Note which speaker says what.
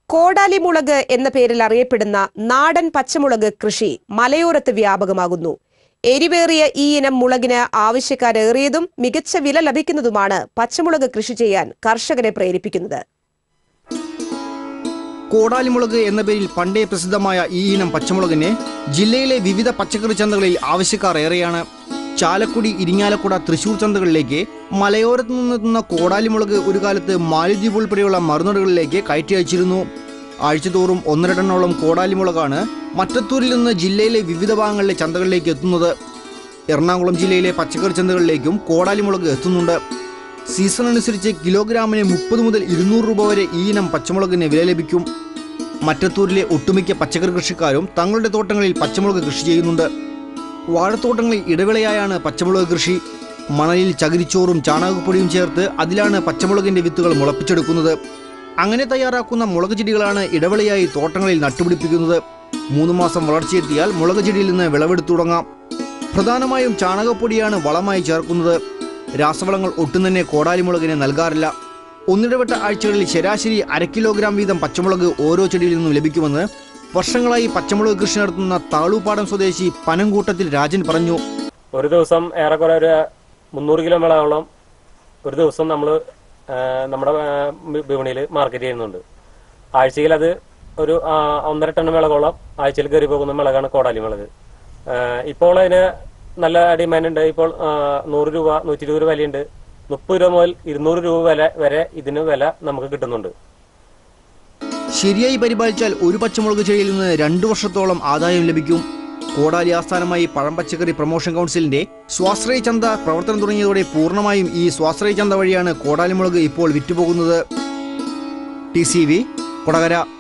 Speaker 1: കോടാലി മുളക് എന്ന പേരിൽ അറിയപ്പെടുന്ന നാടൻ പച്ചമുളക് കൃഷി മലയോരത്ത് വ്യാപകമാകുന്നു എരിവേറിയ ഈ ഇനം മുളകിന് ആവശ്യക്കാരേറിയതും മികച്ച വില ലഭിക്കുന്നതുമാണ് പച്ചമുളക് കൃഷി ചെയ്യാൻ കർഷകരെ പ്രേരിപ്പിക്കുന്നത്
Speaker 2: കോടാലിമുളക് എന്ന പേരിൽ പണ്ടേ പ്രസിദ്ധമായ ഈ ഇനം പച്ചമുളകിന് ജില്ലയിലെ വിവിധ പച്ചക്കറി ചന്തകളിൽ ആവശ്യക്കാർ ഏറെയാണ് ചാലക്കുടി ഇരിങ്ങാലക്കുട തൃശൂർ ചന്തകളിലേക്ക് മലയോരത്ത് നിന്നെത്തുന്ന കോടാലിമുളക് ഒരു കാലത്ത് മാലിദ്വീപ് ഉൾപ്പെടെയുള്ള മറുനാടുകളിലേക്ക് കയറ്റി അയച്ചിരുന്നു ആഴ്ചതോറും ഒന്നര ടണ്ണോളം കോടാലിമുളകാണ് മറ്റത്തൂരിൽ നിന്ന് ജില്ലയിലെ വിവിധ ഭാഗങ്ങളിലെ ചന്തകളിലേക്ക് എത്തുന്നത് എറണാകുളം ജില്ലയിലെ പച്ചക്കറി ചന്തകളിലേക്കും കോടാലിമുളക് എത്തുന്നുണ്ട് സീസൺ അനുസരിച്ച് കിലോഗ്രാമിന് മുപ്പത് മുതൽ ഇരുന്നൂറ് രൂപ വരെ ഈ ഇനം പച്ചമുളകിന് വില ലഭിക്കും മറ്റത്തൂരിലെ ഒട്ടുമിക്ക പച്ചക്കറി കൃഷിക്കാരും തങ്ങളുടെ തോട്ടങ്ങളിൽ പച്ചമുളക് കൃഷി ചെയ്യുന്നുണ്ട് വാഴത്തോട്ടങ്ങളിൽ ഇടവിളയായാണ് പച്ചമുളക് കൃഷി മണലിൽ ചകിരിച്ചോറും ചാണകപ്പൊടിയും ചേർത്ത് അതിലാണ് പച്ചമുളകിന്റെ വിത്തുകൾ മുളപ്പിച്ചെടുക്കുന്നത് അങ്ങനെ തയ്യാറാക്കുന്ന മുളക് ചെടികളാണ് ഇടവിളയായി തോട്ടങ്ങളിൽ നട്ടുപിടിപ്പിക്കുന്നത് മൂന്ന് മാസം വളർച്ചയെത്തിയാൽ മുളക് ചെടിയിൽ നിന്ന് വിളവെടുത്തു തുടങ്ങാം പ്രധാനമായും ചാണകപ്പൊടിയാണ് വളമായി ചേർക്കുന്നത് രാസവളങ്ങൾ ഒട്ടും തന്നെ കോടാലിമുളകിന് നൽകാറില്ല ഒന്നിടവിട്ട ആഴ്ചകളിൽ ശരാശരി അര കിലോഗ്രാം വീതം പച്ചമുളക് ഓരോ ചെടിയിൽ നിന്നും ലഭിക്കുമെന്ന് വർഷങ്ങളായി പച്ചമുളക് കൃഷി നടത്തുന്ന താളൂപ്പാടം സ്വദേശി പനംകൂട്ടത്തിൽ രാജൻ പറഞ്ഞു
Speaker 3: ഒരു ദിവസം ഏറെക്കുറെ ഒരു മുന്നൂറ് കിലോ വിളവോളം ഒരു ദിവസം നമ്മൾ നമ്മുടെ വിപണിയിൽ മാർക്കറ്റ് ചെയ്യുന്നുണ്ട് ആഴ്ചയിൽ അത് ഒരു ആ, ഒന്നര ടൺ വിളകോളം ആഴ്ചയിൽ കയറി പോകുന്ന വിളകാണ് കോടാലി വിളക് ആ, ഇപ്പോൾ അതിന് നല്ല ഡിമാൻഡ് ഉണ്ട് ഇപ്പോൾ ആ, നൂറ് രൂപ നൂറ്റി ഇരുപത് രൂപ വിലയുണ്ട് മുപ്പത് രൂപ മുതൽ ഇരുന്നൂറ് രൂപ വില വരെ ഇതിന് വില നമുക്ക് കിട്ടുന്നുണ്ട്
Speaker 2: ശരിയായി പരിപാലിച്ചാൽ ഒരു പച്ചമുളക് ചെടിയിൽ നിന്ന് രണ്ടു വർഷത്തോളം ആദായം ലഭിക്കും കോടാലി ആസ്ഥാനമായി പഴം പച്ചക്കറി പ്രൊമോഷൻ കൗൺസിലിന്റെ സ്വാശ്രയ ചന്ത പ്രവർത്തനം തുടങ്ങിയതോടെ പൂർണ്ണമായും ഈ സ്വാശ്രയ ചന്ത വഴിയാണ് കോടാലിമുളക് ഇപ്പോൾ വിറ്റുപോകുന്നത് ടി സി വി കൊടകര